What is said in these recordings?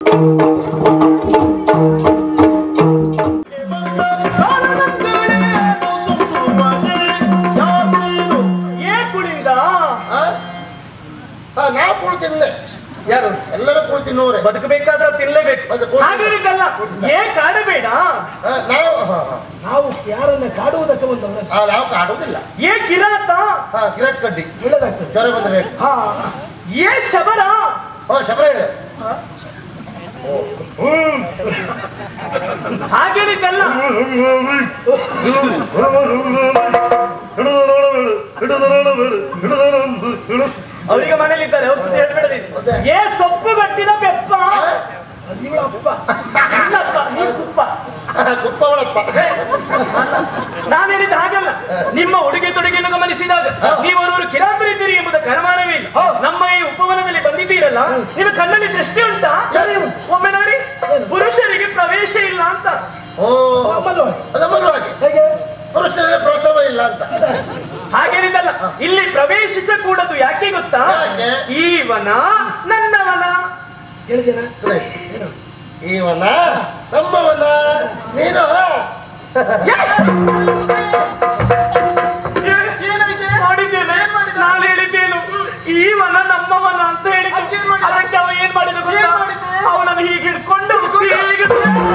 ಏ ಕುಳಿದ ಆ? ಆ, ನಾವು ಕೂಳು ತಿನ್ನಲೆ ಯಾರು ಎಲ್ಲರೂ ಕೂಳು ತಿನ್ನುವರೆ ಬದುಕಬೇಕಾದ್ರೆ ತಿನ್ಲೇಬೇಕು ಮತ್ತೆ ಕೂಳು- ಹಾಗೇನಿದ್ದಲ್ಲ ಏ ಕಾಡಬೇಡ ಆ, ನಾವು ಹಾ, ಹಾ. ನಾವು ಯಾರನ್ನ ಕಾಡುವುದಕ್ಕೆ ಬಂದವರ ಆ, ನಾವು ಕಾಡುವುದಿಲ್ಲ ಏ ಕಿರಾತ ಹಾ ಗಿರಕ್ ಕಡ್ಡಿ ಒಳ್ಳೆದಾಗ್ತದೆ ಜ್ವರ ಬಂದ್ರೆ ಹಾ ಏ ಶಬರ ಓ ಶಬರ ಇದೆ ಹಾಗೇನಿದ್ದಲ್ಲ ಅವರಿಗೆ ಮನೇಲಿ ಇದ್ದಾರೆ ಔಷಧಿ ಹೇಳ್ಬೇಡ ನೀನು. ಏ ಸೊಪ್ಪು ಗಟ್ಟಿನ ಬೆಪ್ಪ ಇವಳ ಅಪ್ಪ ಇಲ್ಲಪ್ಪ ನೀನು ತುಪ್ಪ ಕುಪ್ಪವಳಪ್ಪ ನಾನು ಹೇಳಿದ ಹಾಗಲ್ಲ ನಿಮ್ಮ ಉಡುಗೆ ತೊಡುಗೆಯನ್ನು ಗಮನಿಸಿದಾಗ ನೀವೊರುವರು ಕಿರಾತರಿದ್ದೀರಿ ಎಂಬುದ ಕರಮಾನವೇ ಇಲ್ಲ ನಮ್ಮ ಈ ಉಪವನದಲ್ಲಿ ಬಂದಿದ್ದೀರಲ್ಲ ನಿಮ್ಮ ಕಣ್ಣಲ್ಲಿ ದೃಷ್ಟಿ ಉಂಟಾ ಸರಿ ಉಂಟು. ಒಮ್ಮೆ ನೋಡಿ ಪುರುಷರಿಗೆ ಪ್ರವೇಶ ಇಲ್ಲ ಅಂತ ಓ ನಮ್ಮಲ್ವ ಅದಮ್ಮಲ್ವ ಹಾಗೆ ಹೇಗೆ ಪುರುಷರಿಗೆ ಪ್ರಸವ ಇಲ್ಲ ಅಂತ ಹಾಗೇನಿದಲ್ಲ ಇಲ್ಲಿ ಪ್ರವೇಶಿಸಕೂಡದು ಯಾಕೆ ಗೊತ್ತಾ ಯಾಕೆ? ಈ ವನ ನನ್ನವನ ಹೇಳಿದ್ದೇನ ಇದೆ. ಏನು ಇವನ ನಮ್ಮವನ ನೀನು ಮಾಡಿದ್ದೇನೆ ನಾನು ಹೇಳಿದ್ದೇನು ಈ ವನ ನಮ್ಮವನ ಅಂತ ಹೇಳಿದ್ದು ಅದಕ್ಕೆ ಅವ ಏನ್ ಮಾಡಿದ ಗೊತ್ತಾ ಅವನನ್ನು ಹೀಗೆ ಹಿಡ್ಕೊಂಡು ಹೀಗೆ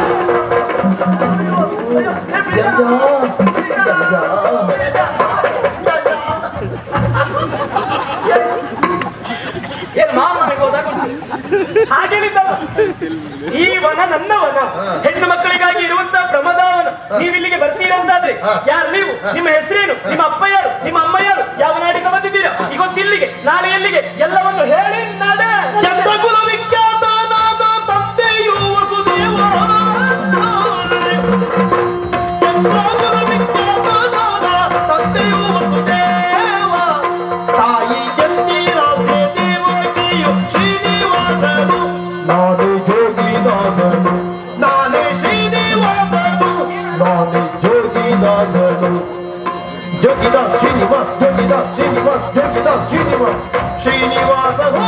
ಏನ್ ಮಾಮನೆಗೆ ಹೋದಾಗ ಹಾಗೇನಿದ್ದಲ್ಲ ಈ ವನ ನನ್ನ ವನ ಹೆಣ್ಣು ಮಕ್ಕಳಿಗಾಗಿ ಇರುವಂತಹ ಪ್ರಮದಾವನ ನೀವು ಇಲ್ಲಿಗೆ ಬರ್ತೀರಾ ಅಂತಾದ್ರೆ ಯಾರು ನೀವು ನಿಮ್ಮ ಹೆಸರೇನು ನಿಮ್ಮ ಅಪ್ಪ ಯಾರು ನಿಮ್ಮ ಅಮ್ಮ ಯಾರು ಯಾವ ನಾಡಿಗೆ ಬಂದಿದ್ದೀರಾ ಇವತ್ತು ಇಲ್ಲಿಗೆ ನಾಳೆ ಎಲ್ಲಿಗೆ ಎಲ್ಲವನ್ನು ಹೇಳಿ ನಡೆ ಚಂದ್ರಕುಲ ವಿಖ್ಯಾತನಾದ ತಂದೆಯು ವಸುದೇವ ಚಂದ್ರಕುಲ ವಿಖ್ಯಾತನಾದ ತಂದೆಯು ವಸುದೇವ ತಾಯಿ ಚಂದಿರಾಸೆ ದೇವಕಿಯು ಶ್ರೀನಿವಾಸನು ನಾನೇ ಜೋಗಿದಾಸನು ನಾನೇ ಶ್ರೀನಿವಾಸನು ನಾನೇ ಜೋಗಿದಾಸನು ಜೋಗಿದಾಸ್ ಶ್ರೀನಿವಾಸ್ ಜೋಗಿದಾಸ್ ಶ್ರೀನಿವಾಸ್ ಜೋಗಿದಾಸ್ ಶ್ರೀನಿವಾಸ್ ಶ್ರೀನಿವಾಸನು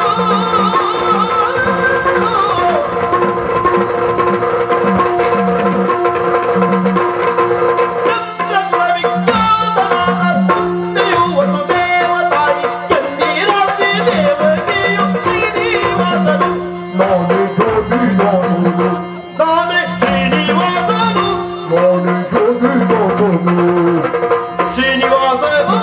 ಚಂದ್ರಕುಲ ವಿಖ್ಯಾತನಾದ ತಂದೆಯು ವಸುದೇವ ತಾಯಿ ಚಂದಿರಾಸೆ ದೇವಕಿಯು ಶ್ರೀನಿವಾಸನು ನಾನೇ ಜೋಗಿದಾಸನು ನಾನೇ ಶ್ರೀನಿವಾಸನು ನಾನೇ ಜೋಗಿದಾಸನು ಶ್ರೀನಿವಾಸನು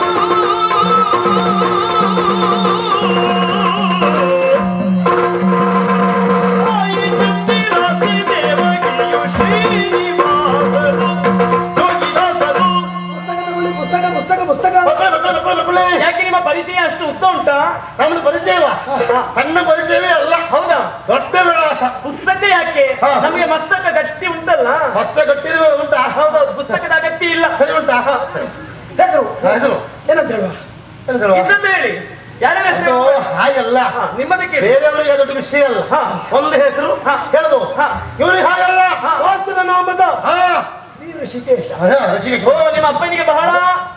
ತಾಯಿ ಚಂದಿರಾಸೆ ದೇವಕಿಯು ಶ್ರೀನಿವಾಸನು ಜೋಗಿದಾಸನು ಪುಸ್ತಕ ತಗೊಳ್ಳಿ ಪುಸ್ತಕ ಪುಸ್ತಕ ಪುಸ್ತಕ ಮಕ್ಕಳು ಮಕ್ಕಳು ಮಕ್ಕಳು ಮಕ್ಕಳೇ ಯಾಕೆ ನಿಮ್ಮ ಪರಿಚಯ ಅಷ್ಟು ಉದ್ದ ಉಂಟಾ ನಮ್ದು ಪರಿಚಯ ಇಲ್ಲ ಸಣ್ಣ ಪರಿಚಯವೇ ಅಲ್ಲ ಹೌದಾ ದೊಡ್ಡ ವಿಳಾಸ ಪುಸ್ತಕ ಯಾಕೆ ಹಾ. ನಮಗೆ ಮಸ್ತಕ ಗಟ್ಟಿ ಉಂಟಲ್ಲ ಹೊಸ ಕಟ್ಟಿರುವ ಉಂಟಾ ಹೌದೌದು ಪುಸ್ತಕದ ಅಗತ್ಯ ಇಲ್ಲ ಸರಿ ಉಂಟಾ ಹೆಸರು ಹೆಸರು ಏನಂತ ಹೇಳುವ ಏನು ಹೇಳುವ? ಇದ್ದದ್ದು ಹೇಳಿ ಯಾರ ಅದು ಹೆಸರು ಹಾಗಲ್ಲ ಹಾ, ನಿಮ್ಮದೇ ಕೇಳಿ ಬೇರೆಯವರಿಗೆ ದೊಡ್ಡ ವಿಷಯ ಅಲ್ಲ ಹಾ. ಒಂದು ಹೆಸರು ಹಾ. ಹೇಳುದು ಹಾ. ಇವ್ರಿಗೆ ಹಾಗಲ್ಲ ವಾಸ್ತವ ನಾಮದ ಹಾ. ಶ್ರೀ ಋಷಿಕೇಶ ಅದೇ, ರಸಿಕೆ. ಓ ನಿಮ್ಮ ಅಪ್ಪನಿಗೆ ಬಹಳ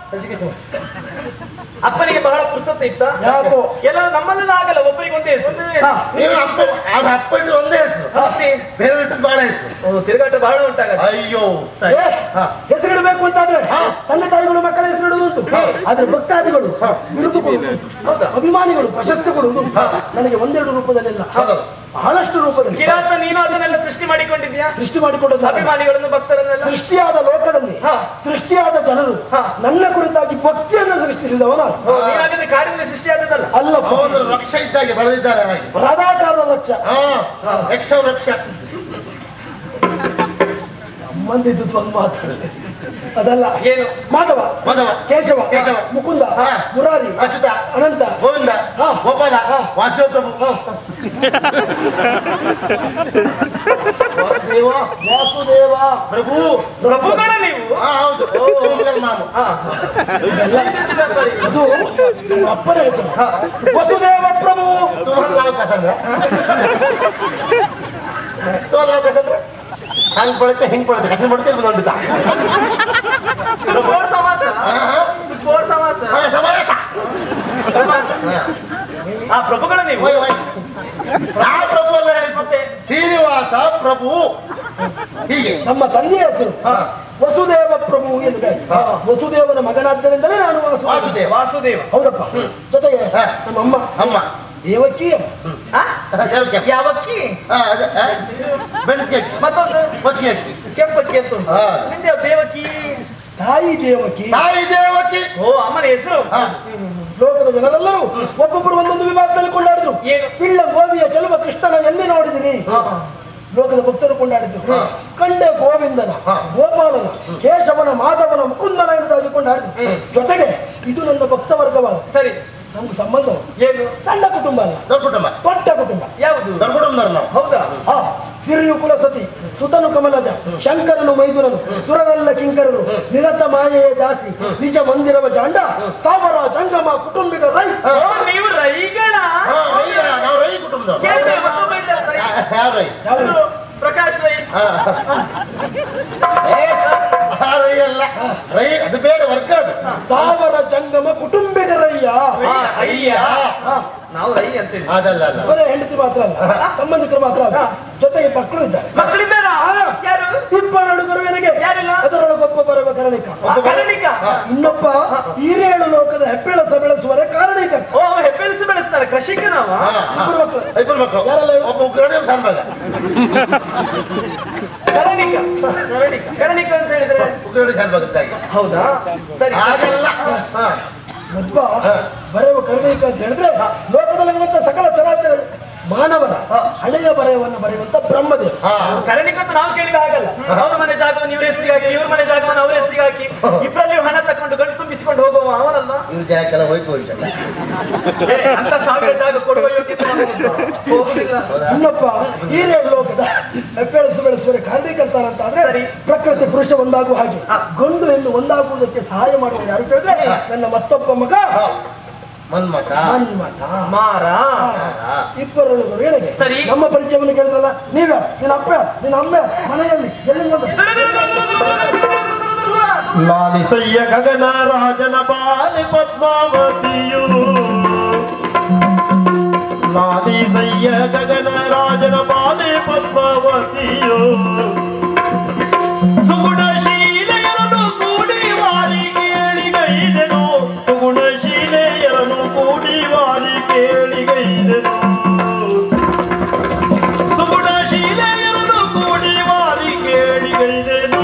ಅಪ್ಪನಿಗೆ ಬಹಳ ಪುಸ್ತಕ ಇತ್ತ ಯಾಕೋ ಎಲ್ಲ ನಮ್ಮಲ್ಲೆಲ್ಲ ಆಗಲ್ಲ ಒಬ್ಬರಿಗೆ ಒಂದೇ ಹೆಸರು ಹಾ. ನೀವು ಅಪ್ಪ ಅವನ ಅಪ್ಪ ಇಟ್ಟು ಒಂದೇ ಹೆಸರು ಮತ್ತೆ ಬೇರೆ ಇಟ್ಟು ಬಹಳ ಹೆಸರು ಓ, ತಿರುಗಾಟ ಬಹಳ ಉಂಟಾಗತ್ತೆ ಅಯ್ಯೋ ಸರಿ. ಏ, ಹೆಸರಿಡಬೇಕು ಅಂತಾದ್ರೆ ತಂದೆ ತಾಯಿಗಳು ಮಕ್ಕಳ ಹೆಸರಿಡುವುದುಂಟು ಆದ್ರೆ ಭಕ್ತಾದಿಗಳು ಬಿರುದುಗಳು ಹೌದಾ? ಅಭಿಮಾನಿಗಳು ಪ್ರಶಸ್ತಿಗಳು ನನಗೆ ಒಂದೆರಡು ರೂಪದಲ್ಲಿಲ್ಲ ಹೌದು. ಬಹಳಷ್ಟು ರೂಪದಲ್ಲಿ ಕಿರಾತ ನೀನು ಅದನ್ನೆಲ್ಲ ಸೃಷ್ಟಿ ಮಾಡಿಕೊಂಡಿದ್ಯಾ ಸೃಷ್ಟಿ ಮಾಡಿಕೊಂಡದ್ದು ನಾನು. ಅಭಿಮಾನಿಗಳನ್ನು ಭಕ್ತರನ್ನೆಲ್ಲ ಸೃಷ್ಟಿಯಾದ ಲೋಕದಲ್ಲಿ ಹಾ. ಸೃಷ್ಟಿಯಾದ ಜನರು ಹಾ. ನನ್ನ ಕುರಿತಾಗಿ ಭಕ್ತಿಯನ್ನು ಸೃಷ್ಟಿಸಿದವ ನಾನು ಓ, ನೀನಾಗದೆ ಕಾಡಿನಲ್ಲಿ ಸೃಷ್ಟಿ ಆದದಲ್ಲ ಅಲ್ಲ ಅವನು ರಕ್ಷ ಇದ್ದಾಗೆ ಬೆಳೆದಿದ್ದಾರೆ ಹಾಗೆ ರಾಧಾಕಾರದ ಲಕ್ಷ್ಯ ಹಾ ರಕ್ಷ ರಕ್ಷ ಮಂದಿದ್ದು ಒಂದು ಮಾತಾಡಿದೆ ಅದಲ್ಲ ಏನು ಮಾಧವ ಮಾಧವ ಕೇಶವ ಕೇಶವ. ಮುಕುಂದ ಹಾ. ಮುರಾರಿ ಅಚ್ಯುತ ಅನಂತ ಗೋವಿಂದ ಹಾ. ಗೋಪಾಲ ವಾಸುದೇವ ಪ್ರಭು ವಾಸುದೇವ ವಾಸುದೇವ ಪ್ರಭು ಪ್ರಭುಗಳ ನೀವು ಹಾ ಹೌದು ಓ, ಓಂಕಾರ್ ಮಾಮ ಹಾ. ಅದು ನಮ್ಮ ಅಪ್ಪನ ಹೆಸರು ವಸುದೇವ ಪ್ರಭು ಸುವರ್ಣಾವಕಾಶ ಅಂದ್ರೆ ಸುವರ್ಣಾವಕಾಶ ಅಂದ್ರೆ ಹಂಗ್ ಪಡುತ್ತೆ ಹಿಂಗ್ ಪಡುತ್ತೆ ಕಠಿಣ ಪಡುತ್ತೆ ಇದು ನೋಡಿದ್ದ ಇದು ಬೋರ್ ಸಮಾಸ ಇದು ಬೋರ್ ಸಮಾಸ ಸಮಾವೇಶ ಆ ಪ್ರಭುಗಳ ನೀವು ಹೋಯ್ ಹೋಯ್. ಆ ಪ್ರಭು ಅಲ್ಲ ಹೇಳಿ ಮತ್ತೆ ಶ್ರೀ ಪ್ರಭು ಹೀಗೆ ನಮ್ಮ ತಂದೆಯ ಹೆಸರು ವಸುದೇವ ಪ್ರಭು ಎಂಬುದಾಗಿ ವಸುದೇವನ ಮಗನಾದ್ದರಿಂದಲೇ ನಾನು ವಾಸುದೇವ ವಾಸುದೇವ ವಾಸುದೇವ ಹೌದಪ್ಪ ಜೊತೆಗೆ ಹಾ. ನಮ್ಮ ಅಮ್ಮ ಅಮ್ಮ ದೇವಕಿ ಆ? ದೇವಕ್ಕೆ ಯಾವಕ್ಕಿ ಹಾ, ಅದೇ, ಆ, ಬೆಳ್ಳಿಗೆ ಅಕ್ಕಿ. ಮತ್ತೊಂದು ಹೊತ್ತಿಗೆ ಅಕ್ಕಿ. ಕೆಂಪಕ್ಕಿ ಅಂತ ಉಂಟು. ಹಾ. ನಿಂದೆ ದೇವಕಿ ತಾಯಿ ದೇವಕಿ ತಾಯಿ ದೇವಕಿ ಓ ಅಮ್ಮನ ಹೆಸರು ಹಾ. ಲೋಕದ ಜನರೆಲ್ಲರೂ ಒಬ್ಬೊಬ್ಬರು ಒಂದೊಂದು ವಿಭಾಗದಲ್ಲಿ ಕೊಂಡಾಡಿದ್ರು ಏನು? ಪಿಳ್ಳ ಗೋವಿಯ ಚೆಲುವ ಕೃಷ್ಣನ ಎಲ್ಲಿ ನೋಡಿದಿರಿ ಲೋಕದ ಭಕ್ತರು ಕೊಂಡಾಡಿದ್ರು ಕಂಡೆ ಗೋವಿಂದನ ಹಾ. ಗೋಪಾಲನ ಕೇಶವನ ಮಾಧವನ ಮುಕುಂದನ ಎಂಬುದಾಗಿ ಕೊಂಡಾಡಿದ್ರು ಜೊತೆಗೆ ಇದು ನನ್ನ ಭಕ್ತ ವರ್ಗವಾದ ಸರಿ ನಮ್ಗೆ ಸಂಬಂಧ ಏನು ಸಣ್ಣ ಕುಟುಂಬ ಅಲ್ಲ ದೊಡ್ಡ ಕುಟುಂಬ ದೊಡ್ಡ ಕುಟುಂಬ ಯಾವುದು ದೊಡ್ಡ ಕುಟುಂಬದವ್ರು ನಾವು ಹೌದಾ ಆ ಸಿರಿಯು ಕುಲಸತಿ ಸುತನು ಕಮಲಜ ಶಂಕರನು ಮೈದುನನು ಸುರರಲ್ಲ ಕಿಂಕರರು ನಿರತ ಮಾಯೆಯ ದಾಸಿ ನಿಜ ಮಂದಿರವ ಜಾಂಡ ಸ್ಥಾವರ ಜಂಗಮ ಕುಟುಂಬಿಗ ರೈ ಓ ನೀವು ರೈಗಳ ಹಾ, ರೈ, ನಾವು ರೈ ಕುಟುಂಬದವ್ರು ಕೇಳ್ದೆ, ಮತ್ತೊಬ್ಬ ಇದ್ದಾರೆ, ರೈ. ಯಾವ ರೈ ಯಾರು? ಪ್ರಕಾಶ್ ರೈ ಹಾ. ಏ, ಆ ರೈ ಅಲ್ಲ ರೈ ಅದು ಬೇರೆ ವರ್ಗ ಅದು ಸ್ಥಾವರ ಜಂಗಮ ಕುಟುಂಬಿಗ ರಯ್ಯ ಆ, ಅಯ್ಯ ನಾವು ರೈ ಅಂತೇಳಿ ಅದಲ್ಲ ಅಲ್ಲ ಬರೇ ಹೆಂಡತಿ ಮಾತ್ರ ಅಲ್ಲ ಸಂಬಂಧಿಕರು ಮಾತ್ರ ಅಲ್ಲ ಜೊತೆಗೆ ಮಕ್ಕಳು ಇದ್ದಾರೆ ಮಕ್ಕಳಿದ್ದಾರಾ ಯಾರು ಇಬ್ಬರು ಹುಡುಗರು ನನಗೆ ಯಾರಿಲ್ಲ? ಅದರೊಳಗೊಬ್ಬ ಬರುವ ಕಾರಣಿಕ ಆ, ಕಾರಣಿಕ ಇನ್ನೊಬ್ಬ ಹಿರೇಳು ಲೋಕದ ಹೆಪ್ಪೆಳಸ ಬೆಳೆಸುವರೆ ಕಾರಣಿಕ ಓ ಹೆಬ್ಬೆಳಸು ಬೆಳೆಸ್ತಾರೆ ಕೃಷಿಕ ನಾವ ಹಾ, ಹಾ. ಇಬ್ಬರು ಮಕ್ಕಳು ಇಬ್ಬರು ಮಕ್ಕಳು ಯಾರೆಲ್ಲ ಇವ್ರು? ಒಬ್ಬ ಉಗ್ರನೇ ಒಬ್ಬ ಸಣ್ಣ ಮಗ ಕರಣಿಕ ಕರಣಿಕ ಕರಣಿಕ ಅಂತ ಹೇಳಿದ್ರೆ ಉಗ್ರನೇ ಸಣ್ಣ ಮಗದ್ದಾಗಿ ಹೌದಾ ಸರಿ ಹಾಗಲ್ಲ ಹಾ. ಒಬ್ಬ ಬರೆಯುವ ಕರ್ಣಿಕ ಅಂತ ಹೇಳಿದ್ರೆ ಲೋಕದಲ್ಲಿರುವಂತ ಸಕಲ ಚರಾಚರ ಮಾನವರ ಹಳೆಯ ಬರೆಯವನ್ನು ಬರೆಯುವಂತ ಬ್ರಹ್ಮದೇವ ಹಾ. ಕರಣಿಕ ಅಂತ ನಾವು ಕೇಳಿದ ಹಾಗಲ್ಲ ಅವ್ರ ಮನೆ ಜಾಗವನ್ನು ಇವ್ರ ಹೆಸರಿಗೆ ಹಾಕಿ ಇವ್ರ ಮನೆ ಜಾಗವನ್ನು ಅವ್ರ ಹೆಸರಿಗೆ ಹಾಕಿ ಇಬ್ಬರಲ್ಲಿ ಹಣ ತಕೊಂಡು ಗಂಟು ತುಂಬಿಸಿಕೊಂಡು ಹೋಗುವ ಅವನಲ್ಲ ಇವ್ರ ಜಾಗಕ್ಕೆಲ್ಲ ಹೋಯ್ತು ಹೋಯ್ತಲ್ಲ ಏ, ಅಂತ ಸಾವಿರ ಜಾಗ ಕೊಡುವ ಯೋಗ್ಯತೆ ನಮಗುಂಟು. ಹೋಗುದಿಲ್ಲ ಇನ್ನೊಬ್ಬ ಹಿರೇಳು ಲೋಕದ ಹೆಪ್ಪೆಳಸು ಬೆಳೆಸುವರೆ ಕಾರಣೀಕರ್ತಾರಂತ ಆದ್ರೆ ಸರಿ. ಪ್ರಕೃತಿ ಪುರುಷ ಒಂದಾಗುವ ಹಾಗೆ ಹಾ. ಗಂಡು ಹೆಣ್ಣು ಒಂದಾಗುವುದಕ್ಕೆ ಸಹಾಯ ಮಾಡುವ ಯಾರು ಕೇಳಿದ್ರೆ ನನ್ನ ಮತ್ತೊಬ್ಬ ಮಗ ಮನ್ಮತ ಮನ್ಮಥ ಮಾರ ಹಾ. ಇಬ್ಬರು ಹುಡುಗರು ಏನಿಗೆ ಸರಿ. ನಮ್ಮ ಪರಿಚಯವನ್ನು ಕೇಳಿದ್ರಲ್ಲ ನೀವೇ ನಿನ್ನ ಅಪ್ಪ ನಿನ್ನ ಅಮ್ಮ ಮನೆಯಲ್ಲಿ ಎಲ್ಲಿಂದ ಬಂದ? ಲಾಲಿಸಯ್ಯ ಗಗನ ರಾಜನ ಬಾಲೆ ಪದ್ಮಾವತಿಯು ಲಾಲಿಸಯ್ಯ ಗಗನ ರಾಜನ ಬಾಲೆ ಪದ್ಮಾವತಿಯು ಸುಗುಣಶೀಲೆಯರನ್ನು ಕೂಡಿ ವಾರಿ ಕೇಳಿಗೈದೆನು ಸುಗುಣಶೀಲೆಯರನ್ನು ಕೂಡಿ ವಾರಿ ಕೇಳಿಗೈದೆನು ಸುಗುಣಶೀಲೆಯರನ್ನು ಕೂಡಿ ವಾರಿ ಕೇಳಿಗೈದೆನು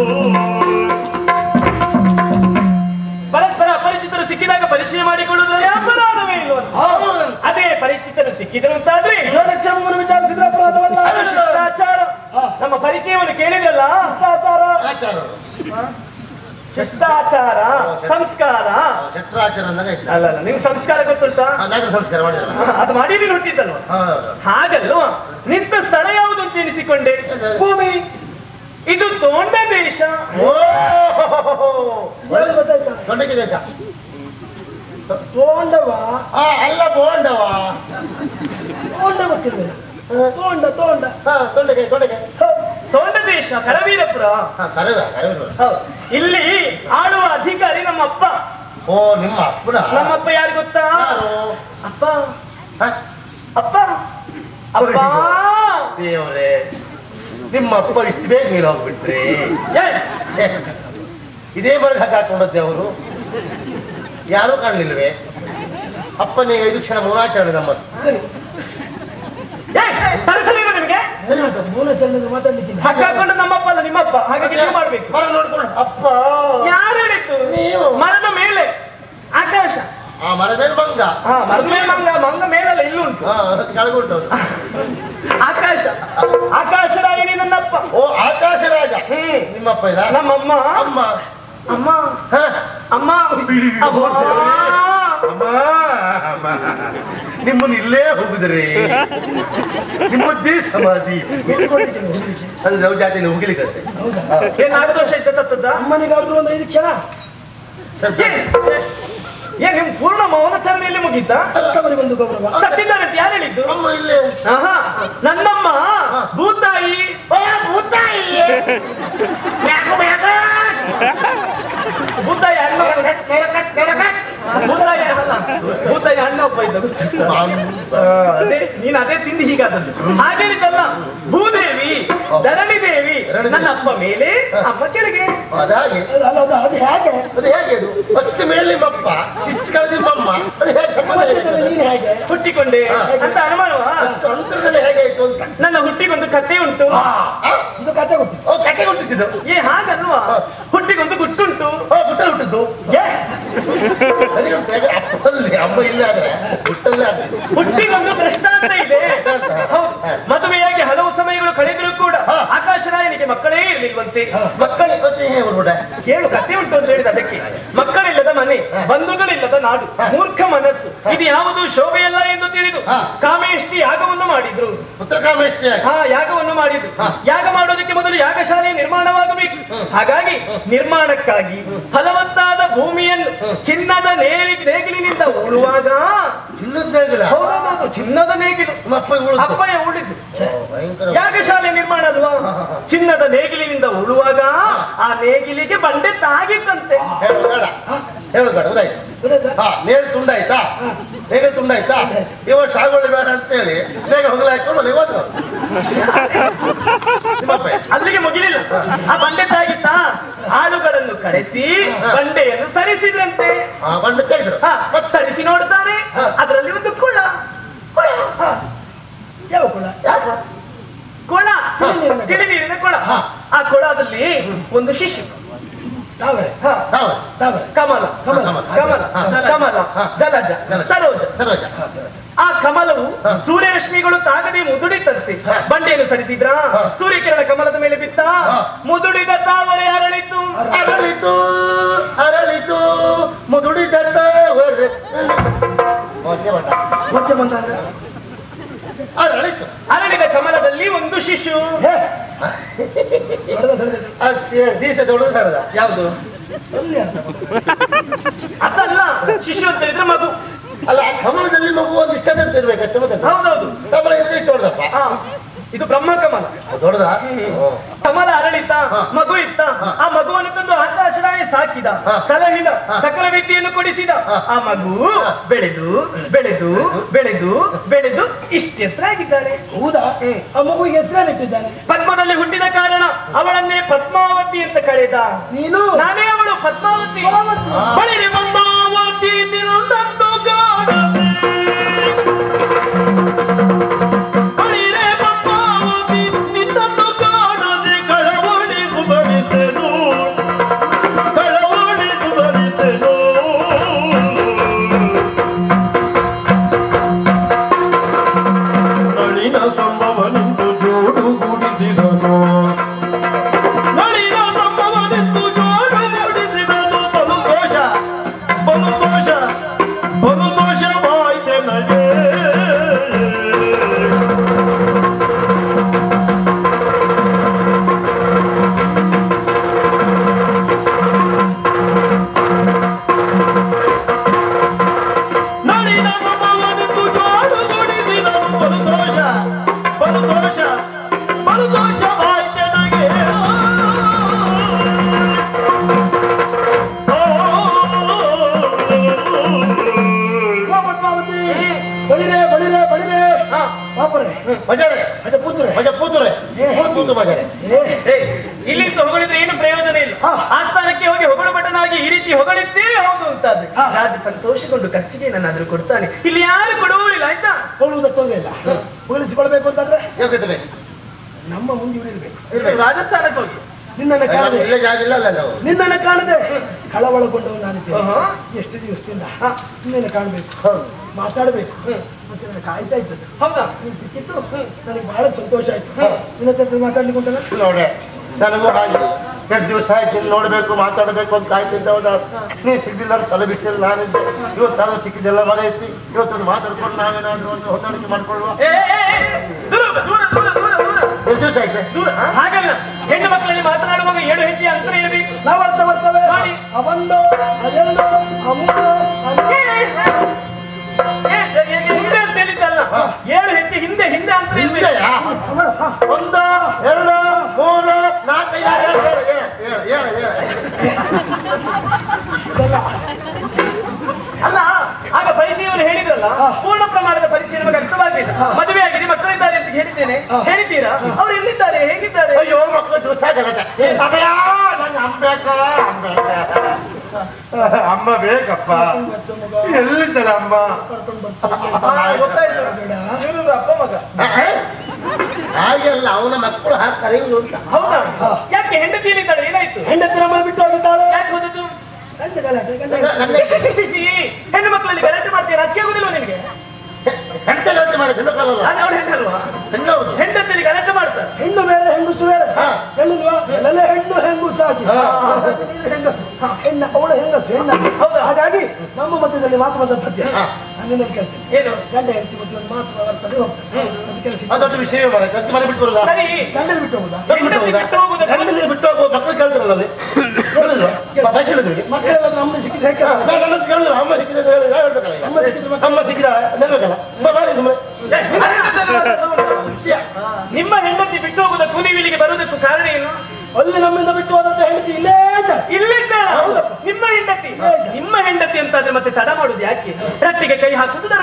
ಪರಸ್ಪರ ಅಪರಿಚಿತರು ಸಿಕ್ಕಿದಾಗ ಪರಿಚಯ ಮಾಡಿಕೊಳ್ಳುವುದರಲ್ಲಿ ಅಪರಾಧವೇ ಇಲ್ವ ಅದೇ ಪರಿಚಿತರು ಸಿಕ್ಕಿದರು ಅಂತಾದ್ರೆ ಯೋಗಕ್ಷೇಮವನ್ನು ವಿಚಾರಿಸಿದ್ರೆ ಅಪರಾಧವಲ್ಲ ಅದು ಶಿಷ್ಟಾಚಾರ ನಮ್ಮ ಪರಿಚಯವನ್ನು ಕೇಳಿದ್ರಲ್ಲ ಶಿಷ್ಟಾಚಾರ ಆಚಾರರು ಶಿಷ್ಟಾಚಾರ ಸಂಸ್ಕಾರ ಶಸ್ತ್ರಾಚಾರ ಅಂದಾಗ ಇಷ್ಟ ಅಲ್ಲ ಅಲ್ಲ ನಿಮ್ಗೆ ಸಂಸ್ಕಾರ ಗೊತ್ತುಂಟಾ ನಾಗರ ಸಂಸ್ಕಾರ ಮಾಡಿದ್ರು ಅದು ಮಾಡಿ ನೀನು ಹುಟ್ಟಿದ್ದಲ್ವ ಹೌದು ಹಾಗಲ್ವಾ ನಿಂತ ಸ್ಥಳ ಯಾವುದು ಅಂತ ಎನಿಸಿಕೊಂಡೆ ಭೂಮಿ ಇದು ತೋಂಡ ದೇಶ ಓ ಏನು ಗೊತ್ತಾಯ್ತಾ ತೊಂಡಕ್ಕೆ ದೇಶ ತೋಂಡವ ಆ, ಅಲ್ಲ ಬೋಂಡವ ತೋಂಡ ಗೊತ್ತಿಲ್ಲ ತೋಂಡ ತೋಂಡ ಹಾ ತೊಂಡಗೆ ತೊಂಡಗೆ ತೋಂಡ ದೇಶ ಕರವೀರಪುರ ಹಾ ಕರೆದ ಕರೆದ ಹೌದು. ಇಲ್ಲಿ ಆಳುವ ಅಧಿಕಾರಿ ನಮ್ಮ ಅಪ್ಪ ಓ ನಿಮ್ಮ ಅಪ್ಪನ ನಮ್ಮಪ್ಪ ಯಾರು ಗೊತ್ತಾ ಯಾರು ಅಪ್ಪ ಹ? ಅಪ್ಪ ಅಪ್ಪ ದೇವ್ರೇ ನಿಮ್ಮ ಅಪ್ಪ ಇಷ್ಟು ಬೇಗ ನೀರು ಹೋಗ್ಬಿಟ್ರಿ ಏ, ಇದೇ ಬರೆದು ಹಾಕಾಕೊಂಡದ್ದೆ ಅವರು ಯಾರೂ ಕಾಣಲಿಲ್ವೇ ಅಪ್ಪನಿಗೆ ಐದು ಕ್ಷಣ ಮೌನಾಚರಣೆ ನಮ್ಮದು ಸರಿ ಏ, ತರಿಸಲಿಲ್ಲ ನಿಮಗೆ ಏನಾಯ್ತು ಮೂಲಾಚರಣೆಗೆ ಮಾತಾಡ್ಲಿಕ್ಕಿಲ್ಲ ಹಾಕೊಂಡು ನಮ್ಮಪ್ಪ ಅಲ್ಲ ನಿಮ್ಮಪ್ಪ ಹಾಗಾಗಿ ನೀವು ಮಾಡ್ಬೇಕು ಮರ ನೋಡ್ಕೊಂಡು ಅಪ್ಪ ಯಾರು ಹೇಳಿತ್ತು ನೀವು. ಮರದ ಮೇಲೆ ಆಕಾಶ ಆ ಮರ ಮೇಲೆ ಮಂಗ ಹಾ ಮರದ ಮೇಲೆ ಮಂಗ ಮಂಗ ಮೇಲಲ್ಲ ಇಲ್ಲುಂಟು ಹಾ ಅದಕ್ಕೆ ಕೆಳಗುಂಟು ಅವ್ರು. ಆಕಾಶ ಆಕಾಶ ರಾಗಿಣಿ ನನ್ನಪ್ಪ ಓ ಆಕಾಶ ರಾಜ ಹ್ಮ್ ನಿಮ್ಮಪ್ಪ ಇದ ನಮ್ಮಮ್ಮ ಅಮ್ಮ ಅಮ್ಮ ಹ? ಅಮ್ಮ ಅಮ್ಮ. ಅಮ್ಮ ಅಮ್ಮ. ನಿಮ್ಮನ್ನ ಇಲ್ಲೇ ಹೋಗುದ್ರಿ ನಿಮ್ಮದ್ದೇ ಸಮಾಧಿ ಅಂದ್ರೆ ನಾವು ಜಾತಿನ ಹೋಗ್ಲಿಕ್ಕೆ ಏನ್ ನಾಲ್ಕು ದೋಷ ಇದ್ದ ತತ್ತದ ಅಮ್ಮನಿಗಾದ್ರೂ ಒಂದು ಐದು ಕ್ಷಣ ಏನ್ ನಿಮ್ ಪೂರ್ಣ ಮೌನಚರಣೆಯಲ್ಲಿ ಮುಗೀತ ಸತ್ತವರಿಗೆ ಒಂದು ಗೌರವ ಸತ್ತಿದ್ದಾರೆ ಅಂತ ಯಾರು ಹೇಳಿದ್ದು ಅಮ್ಮ ಇಲ್ಲೇ ಆಹಾ ನನ್ನಮ್ಮ ಭೂತಾಯಿ ಓ ಭೂತಾಯಿ ಭೂತಾಯಿ ಅಣ್ಣ ಭೂತಾಯಿ ಅಲ್ಲ ಭೂತಾಯಿ ಅಣ್ಣ ಒಬ್ಬ ಇದ್ದದ್ದು ಆ, ಅದೇ ನೀನ್ ಅದೇ ತಿಂದು ಹೀಗಾದದ್ದು ಹಾಗೇನಿದ್ದಲ್ಲ ಭೂದೇವಿ ಧರಣಿ ದೇವಿ ಧರಣಿ ನನ್ನ ದೇವಿ. ಅಪ್ಪ ಮೇಲೆ ಹ. ಅಮ್ಮ ಕೆಳಗೆ ಅದು ಹಾಗೆ ಅಲ್ಲ ಅಲ್ಲ, ಅದು ಅದು ಹೇಗೆ ಅದು ಹೇಗೆ ಅದು ಫಸ್ಟ್ ಮೇಲೆ ಮಪ್ಪ ಇಷ್ಟು ಕಳೆದಿ ಮಮ್ಮ ಅದು ಹೇಗೆ ಸಂಬಂಧ ಮಧ್ಯದಲ್ಲಿ ಇದೆ? ನೀನು ಹೇಗೆ ಹುಟ್ಟಿಕೊಂಡೆ ಹ. ಅಂತ ಅನುಮಾನವ ಅಷ್ಟು ಅಂತರದಲ್ಲಿ ಹೇಗೆ ಆಯ್ತು ಅಂತ ನನ್ನ ಹುಟ್ಟಿಗೊಂದು ಕಥೆ ಉಂಟು ಆ, ಇದು ಕತೆ ಗೊತ್ತಿ ಓ ಕಟ್ಟೆ ಕೊಟ್ಟಿದ್ದು ಏ ಹಾಗಲ್ವಾ ಹುಟ್ಟಿಗೊಂದು ಗುಟ್ಟುಂಟು ಓ ಗುಟ್ಟಲ್ಲಿ ಹುಟ್ಟಿದ್ದು ಏ ಸರಿ ಉಂಟು ಹೇಗೆ ಅಪ್ಪಲ್ಲಿ ಅಮ್ಮ ಇಲ್ಲ ಆದ್ರೆ ಗುಟ್ಟಲ್ಲೇ ಆದ್ರೆ ಹುಟ್ಟಿಗೊಂದು ದೃಷ್ಟಾಂತ ಇದೆ ದೃಷ್ಟಾಂತ. ಹೌದು. ಮದುವೆಯಾಗಿ ಹಲವು ಸಮಯಗಳು ಕಳೆದರೂ ಕೂಡ ಹ. ಆಕಾಶರಾಯನಿಗೆ ಮಕ್ಕಳೇ ಇರ್ಲಿಲ್ವಂತೆ ಮಕ್ಕಳು ಮತ್ತೆ ಹೇಗೆ ಬರ್ಬಿಡ ಕೇಳು ಕಥೆ ಉಂಟು ಅಂತ ಹೇಳಿದ ಅದಕ್ಕೆ ಮಕ್ಕಳಿಲ್ಲದ ಮನೆ ಬಂಧುಗಳಿಲ್ಲದ ನಾಡು ಮೂರ್ಖ ಮನಸ್ಸು ಇದು ಯಾವುದು ಶೋಭೆಯಲ್ಲ ಎಂದು ತಿಳಿದು ಹ. ಕಾಮೇಷ್ಟಿ ಯಾಗವನ್ನು ಮಾಡಿದ್ರು ಪುತ್ರಕಾಮೇಷ್ಟಿ ಹಾ ಯಾಗವನ್ನು ಮಾಡಿದ್ರು ಹ. ಯಾಗ ಮಾಡೋದಕ್ಕೆ ಮೊದಲು ಯಾಗಶಾಲೆ ನಿರ್ಮಾಣವಾಗಬೇಕು ಹಾಗಾಗಿ ನಿರ್ಮಾಣಕ್ಕಾಗಿ ಫಲವತ್ತಾದ ಭೂಮಿಯನ್ನು ಚಿನ್ನದ ನೇಲಿ ನೇಗಿಲಿನಿಂದ ಉಳುವಾಗ ಇಲ್ಲದ್ದಾಗಿಲ್ಲ ಹೌದೌದು ಚಿನ್ನದ ನೇಗಿಲು ನಿಮ್ಮ ಅಪ್ಪ ಉಳಿದು ಅಪ್ಪಯ್ಯ ಉಳಿದು ಭಯಂಕರ ಯಾಗಶಾಲೆ ನಿರ್ಮಾಣ ಅಲ್ವಾ ಚಿನ್ನದ ನೇಗಿಲಿನಿಂದ ಉಳುವಾಗ ಆ ನೇಗಿಲಿಗೆ ಬಂಡೆ ತಾಗಿತ್ತಂತೆ ಹೇಳು ಬೇಡ ಹೇಳು ಬೇಡ ಹೌದಾಯ್ತು ಗೊತ್ತಾಯ್ತಾ? ಹಾ ನೇರ ತುಂಡಾಯ್ತಾ ಬೇಗ ತುಂಡಾಯ್ತಾ ಇವ ಸಾಗುವಳಿ ಬೇಡ ಅಂತೇಳಿ ಬೇಗ ಹೊಗಲಾಯ್ತು ಮನೆಗೆ ಹೋದ್ರು ನಿಮ್ಮಪ್ಪ ಅಲ್ಲಿಗೆ ಮುಗಿಲಿಲ್ಲ ಆ ಬಂಡೆ ತಾಗಿತ್ತಾ ಆಳುಗಳನ್ನು ಕರೆಸಿ ಬಂಡೆಯನ್ನು ಸರಿಸಿದ್ರಂತೆ ಹಾ ಬಂದು ತೆಗೆದ್ರು ಹಾ, ಮತ್ತ್ ಸರಿಸಿ ನೋಡ್ತಾನೆ ಅದರಲ್ಲಿ ಒಂದು ಕುಳ ಕುಳ ಹಾ, ಯಾವ ಕುಳ ಯಾಕೆ ಕೊಳ ತಿಳಿನೀರಿನ ಕೊಳ. ತಿಳಿನೀರಿನ ಕೊಳ ಹಾ. ಆ ಕೊಳದಲ್ಲಿ ಒಂದು ಶಿಶು ತಾವರೆ ಹಾ, ಹೌದು ತಾವರೆ ಕಮಲ ಕಮಲ. ಕಮಲ ಹಾ. ಕಮಲ ಹಾ. ಜಲಜ ಜಲಜ. ಸರೋಜ ಸರೋಜ ಆ ಕಮಲವು ಹಾ. ಸೂರ್ಯರಶ್ಮಿಗಳು ತಾಗದೆ ಮುದುಡಿತಂತೆ ಹಾ. ಬಂಡೆಯನ್ನು ಸರಿಸಿದ್ರ ಹಾ. ಸೂರ್ಯಕಿರಣ ಕಮಲದ ಮೇಲೆ ಬಿತ್ತ ಹಾ. ಮುದುಡಿದ ತಾವರೆ ಅರಳಿತು ಅರಳಿತು ಅರಳಿತು ಮುದುಡಿದತ್ತ ಹೊರೆ ಮತ್ತೆ ಬಟ. ಮತ್ತೆ ಬಂದಾದ್ರೆ ಅರಳಿತು ಅರಳಿದ ಕಮಲದಲ್ಲಿ ಒಂದು ಶಿಶು ಹೇ ಹೊಡೆದ ಸರಿದ ಆ ಸೀ- ಸೀಸೆ ದೊಡ್ಡದು ಸಡದ ಯಾವುದು ಎಲ್ಲಿ ಅಂತ ಅದಲ್ಲ ಶಿಶು ಅಂತ ಹೇಳಿದ್ರೆ ಮಗು ಅಲ್ಲ ಆ ಕಮಲದಲ್ಲಿ ಮಗು ಒಂದು ಇಷ್ಟ ಇರ್ಬೇಕು ಅಷ್ಟೇ ಮತ್ತೆ ಹೌದೌದು ಕಮಲ ಇದ್ರೆ ಇಷ್ಟು ದೊಡ್ಡದಪ್ಪ ಹಾ ಇದು ಬ್ರಹ್ಮ ಕಮಲ ದೊಡ್ಡದ ಕಮಲ ಅರಳಿತ ಹಾ. ಮಗು ಇತ್ತ ಹಾ. ಆ ಮಗುವನ್ನು ತಂದು ಆಕಾಶರಾಯ ಸಾಕಿದ ಹಾ. ಸಲಹಿದ ಹಾ. ಸಕಲ ವಿದ್ಯೆಯನ್ನು ಕೊಡಿಸಿದ ಹಾ. ಆ ಮಗು ಹಾ. ಬೆಳೆದು ಬೆಳೆದು ಬೆಳೆದು ಬೆಳೆದು ಇಷ್ಟು ಎತ್ತರ ಆಗಿದ್ದಾಳೆ ಹೌದಾ ಹ್ಮ್. ಆ ಮಗುವಿಗೆ ಹೆಸರೇನಿಟ್ಟಿದ್ದಾನೆ ಪದ್ಮದಲ್ಲಿ ಹುಟ್ಟಿದ ಕಾರಣ ಅವಳನ್ನೇ ಪದ್ಮಾವತಿ ಅಂತ ಕರೆದ ನೀನು ನಾನೇ ಅವಳು ಪದ್ಮಾವತಿ ಪದ್ಮಾವತಿ. ಬಳಿರೆ ಪದ್ಮಾವತಿ ತಿರುಳಂದು ಗಾಢವೇ. ಬಳಿರೆ ಪದ್ಮಾವತಿ ನಿನ್ನನ್ನು ಕಾಣದೆ ಕಳವಳಿಸುತ್ತಲಿದ್ದೆನು ಕಳವಳಿಸುತ್ತಲಿದ್ದೆನು ನಳಿನ ಸಂಭವನೆಂದು ಜೋಡುಗೂಡಿಸಿದನು ನಳಿನ ಸಂಭವನೆಂದು ಜೋಡುಗೂಡಿಸಿದನು ಬಲು ದೋಷ ಬಲು ದೋಷ ಬಲು ದೋಷವಾಯ್ತೆ ನಗೆ ನಳಿನ ಸಂಭವನೆಂದು ಜೋಡುಗೂಡಿಸಿದನು ಬಲು ದೋಷ ಬಲು ದೋಷ ಬಲು ದೋಷವಾಯ್ತೆ ನಗೆ ಓ ಪದ್ಮಾವತಿ ಬಳಿರೆ ಬಳಿರೆ ಬಳಿರೆ ಹಾ. ಪಾಪರೆ ಮಜಾರೆ ಅದ ಪುತ್ರೆ ಮಜ ಕೂತುರೆ ಕೂತು ಮಜಾರೆ ಏ ಏ, ಇಲ್ಲಿಂದ ಹೊಗಳಿದ್ರೆ ಏನು ಪ್ರಯೋಜನ ಇಲ್ಲ ಹಾ. ಆಸ್ಥಾನಕ್ಕೆ ಹೋಗಿ ಹೊಗಳು ಭಟನಾಗಿ ಈ ರೀತಿ ಹೊಗಳಿದ್ದೇ ಹೌದು ಅಂತಾದ್ರೆ ರಾಜ ಸಂತೋಷಗೊಂಡು ಖರ್ಚಿಗೆ ನನ್ನಾದ್ರೂ ಕೊಡ್ತಾನೆ ಇಲ್ಲಿ ಯಾರು ಕೊಡುವುದಿಲ್ಲ ಆಯ್ತಾ ಹೋಗುವುದಕ್ಕೆ ತೊಂದರೆ ಇಲ್ಲ ಉಳಿಸಿಕೊಳ್ಬೇಕು ಅಂತಂದ್ರೆ ಯೋಗ್ಯತೆ ಬೇಕು ನಮ್ಮ ಮುಂದೆ ಇರಬೇಕು ಇರ್ಬೇಕು. ರಾಜಸ್ಥಾನಕ್ಕೆ ಹೋಗಿ ನಿನ್ನನ್ನು ಕಾಣದೆ ಇಲ್ಲೇ ಜಾಗ ಇಲ್ಲ ಅಲ್ಲ ನಾವು ನಿನ್ನನ್ನು ಕಾಣದೆ ಕಳವಳಗೊಂಡವು ನಾನಿದ್ದೇನೆ ಆಹಾ. ಎಷ್ಟು ದಿವಸದಿಂದ ಹಾ. ನಿನ್ನನ್ನು ಕಾಣಬೇಕು ಹೌದು ಮಾತಾಡಬೇಕು ಹ್ಮ್. ಮತ್ತೆ ನಾನು ಕಾಯ್ತಾ ಇದ್ದದ್ದು ಹೌದಾ ನೀನು ಸಿಕ್ಕಿತ್ತು ನನಗೆ ಬಹಳ ಸಂತೋಷ ಆಯ್ತು ನಿನ್ನ ಹತ್ರ ಮಾತಾಡ್ಲಿಕ್ಕೆ ಉಂಟಲ್ಲ ನೋಡೆ ನನಗೂ ಹಾಗೆ ಎಷ್ಟು ದಿವಸ ಆಯ್ತು ನೀನು ನೋಡ್ಬೇಕು ಮಾತಾಡಬೇಕು ಅಂತ ಕಾಯ್ತಿದ್ದ ಹೌದಾ ನೀ ಸಿಗ್ಲಿಲ್ಲ ಅಂತ ತಲೆ ಬಿಸಿಲ್ಲ ನಾನಿದ್ದೆ ಇವತ್ತು ನಾನು ಸಿಕ್ಕಿದ್ದೆಲ್ಲ ಮನೆ ಐತಿ ಇವತ್ತೊಂದು ಮಾತಾಡ್ಕೊಂಡು ನಾವೇನಾದ್ರೂ ಒಂದು ಹೊಂದಾಣಿಕೆ ಮಾಡ್ಕೊಳ್ಳುವ ಏ, ಏ, ಏ, ದೂರ ಹೋಗು, ದೂರ ದೂರ ದೂರ ದೂರ ಎಷ್ಟು ದಿವಸ ಆಯ್ತು ದೂರ ಹಾಗಲ್ಲ ಹೆಣ್ಣು ಮಕ್ಕಳಲ್ಲಿ ಮಾತನಾಡುವಾಗ ಏಳು ಹೆಜ್ಜೆ ಅಂತರ ಇರಬೇಕು ನಾವು ಅರ್ಥ ಬರ್ತವೆ ಮಾಡಿ. ಅವಂದು ಅದೆಲ್ಲೋ ಅಮೂಲು ಏ, ಏ, ಏ, ಏ, ಏ, ಹಿಂದೆ ಅಂತ ಹೇಳಿದ್ದಲ್ಲ ಏಳು ಹೆಜ್ಜೆ ಹಿಂದೆ ಹಿಂದೆ ಅಂತರ ಇರ್ಬೇಕು ಹಿಂದೆಯಾ? ಒಂದು ಎರಡು ಮೂರು ನಾಲ್ಕು ಐದು ಆರು, ಏಳು, ಏಳು, ಏಳು, ಏಳು, ಏಳು. ಅಲ್ಲ ಆಗ ಪರಿಚಯವರು ಹೇಳಿದ್ರಲ್ಲ ಪೂರ್ಣ ಪ್ರಮಾಣದ ಪರಿಚಯ ನಮಗೆ ಅರ್ಥವಾಗಲಿಲ್ಲ ಮದುವೆ ಆಗಿದೆ ಮಕ್ಕಳಿದ್ದಾರೆ ಅಂತ ಹೇಳಿ ಹೇಳಿದ್ದೇನೆ ಹೇಳಿದ್ದೀರಾ ಅವ್ರು ಎಲ್ಲಿದ್ದಾರೆ ಹೇಗಿದ್ದಾರೆ ಅಯ್ಯೋ ಮಕ್ಕಳು ದಿವಸ ಗಲಾಟೆ ಅಮ್ಮಯ್ಯ ನಂಗೆ ಅಮ್ಮ ಬೇಕಾ ಅಮ್ಮ ಬೇಕಾ? ಅಮ್ಮ ಬೇಕಪ್ಪ ಎಲ್ಲಿದ್ದಾಳೆ ಅಮ್ಮ ಹಾ, ಗೊತ್ತಾಯ್ತು ಇವ್ರು ಅಪ್ಪ ಮಗ ಹಾಗೆಲ್ಲ ಅವನ ಮಕ್ಕಳು ಹಾಕ್ತಾರೆ ಇವ್ನು ಅಂತ ಹೌದಾ ಯಾಕೆ ಹೆಂಡತಿ ಎಲ್ಲಿದ್ದಾಳೆ ಏನಾಯ್ತು ಹೆಂಡತಿ ನಮ್ಮನ್ನು ಬಿಟ್ಟು ಹೋಗಿದ್ದಾಳೆ ಯಾಕೆ ಹೋದದ್ದು ಗಂಡ ಗಲಾಟೆ ಗಂಡ ನನ್ನ ಸಿ, ಸಿ, ಸಿ, ಸಿ. ಹೆಣ್ಣು ಮಕ್ಕಳಲ್ಲಿ ಗಲಾಟೆ ಮಾಡ್ತೀರಾ ಅಚ್ಚಿ ಆಗುದಿಲ್ವ ನಿನಗೆ ಹೆಂಡತಿ ಗಲಾಟೆ ಮಾಡಿ ಹೆಣ್ಣು ಕಾಲಲ್ಲ ಅದು ಅವ್ಳು ಹೆಣ್ಣಲ್ವಾ ಹೆಣ್ಣವ್ರು ಹೆಂಡತಿಯಲ್ಲಿ ಗಲಾಟೆ ಮಾಡ್ತಾರೆ ಹೆಣ್ಣು ಬೇರೆ ಹೆಂಗುಸು ಬೇರೆ ಹಾ. ಹೇಳಿಲ್ವಾ ಎಲ್ಲ ಹೆಣ್ಣು ಹೆಂಗುಸು ಆಗಿ ಹಾ. ನೀನು ಹೆಂಗಸು ಹೆಣ್ಣ ಅವಳ ಹೆಂಗಸು ಹೆಣ್ಣ ಹೌದಾ? ಹಾಗಾಗಿ ನಮ್ಮ ಮಧ್ಯದಲ್ಲಿ ಮಾತು ಬಂದ ಸತ್ಯ ಹಾ. ನಾನು ನಿನ್ನನ್ನು ಕೇಳ್ತೇನೆ ಏನು ಗಂಡ ಹೆಂಡತಿ ಮಧ್ಯೆ ಒಂದು ಮಾತು ಬರ್ತದೆ ಹೋಗ್ತದೆ ಅದು ಕೆಲಸ ಅದು ದೊಡ್ಡ ವಿಷಯ ಮರ ಕತ್ತಿ ಮನೆ ಬಿಟ್ಟು ಬರುದಾ ಸರಿ ಗಂಡನ ಬಿಟ್ಟು ಹೋಗುದಾ ಬಿಟ್ಟು ಹೋಗುದಾ ಬಿಟ್ಟು ಹೋಗುದಾ? ಗಂಡನಿಗೆ ಬಿಟ್ಟು ಹೋಗುವ ಮಕ್ಕಳು ಕೇಳ್ತಾರಲ್ಲ ಅಲ್ಲಿ ಕೇಳಿಲ್ವಾ ಭಾಷೆ ಹೇಳಿದ್ರಿಗೆ ಮಕ್ಕಳೆಲ್ಲ ನಮ್ಮನ್ನು ಸಿಕ್ಕಿದ್ರೆ ಹೇಗೆ ನಾನು ನನ್ನ ಕೇಳಿಲ್ಲ ಅಮ್ಮ ಸಿಕ್ಕಿದೆ ಅಂತ ಹೇಳಿ ನಾನು ಹೇಳ್ಬೇಕಲ್ಲ ಈಗ. ಅಮ್ಮ ಸಿಕ್ಕಿದ್ರೆ ಮಕ್ಕಳು ಅಮ್ಮ ಸಿಕ್ಕಿದ ಹೇಳ್ಬೇಕಲ್ಲ ಬಾ, ಬಾರಿ ಸುಮ್ಮನೆ ವಿಷಯ ನಿಮ್ಮ ಹೆಂಡತಿ ಬಿಟ್ಟು ಹೋಗುದಕ್ಕೂ ನೀವು ಇಲ್ಲಿಗೆ ಬರುವುದಕ್ಕೂ ಕಾರಣ ಏನು ಅಲ್ಲಿ ನಮ್ಮಿಂದ ಬಿಟ್ಟು ಹೋದಂತ ಹೆಂಡತಿ ಇಲ್ಲೇ ಇದ್ದಾಳೆ ಇಲ್ಲಿದ್ದಾಳ ನಿಮ್ಮ ಹೆಂಡತಿ ನಿಮ್ಮ ಹೆಂಡತಿ ಅಂತಾದ್ರೆ ಮತ್ತೆ ತಡ ಮಾಡುದು ಯಾಕೆ ರಟ್ಟಿಗೆ ಕೈ ಹಾಕುದು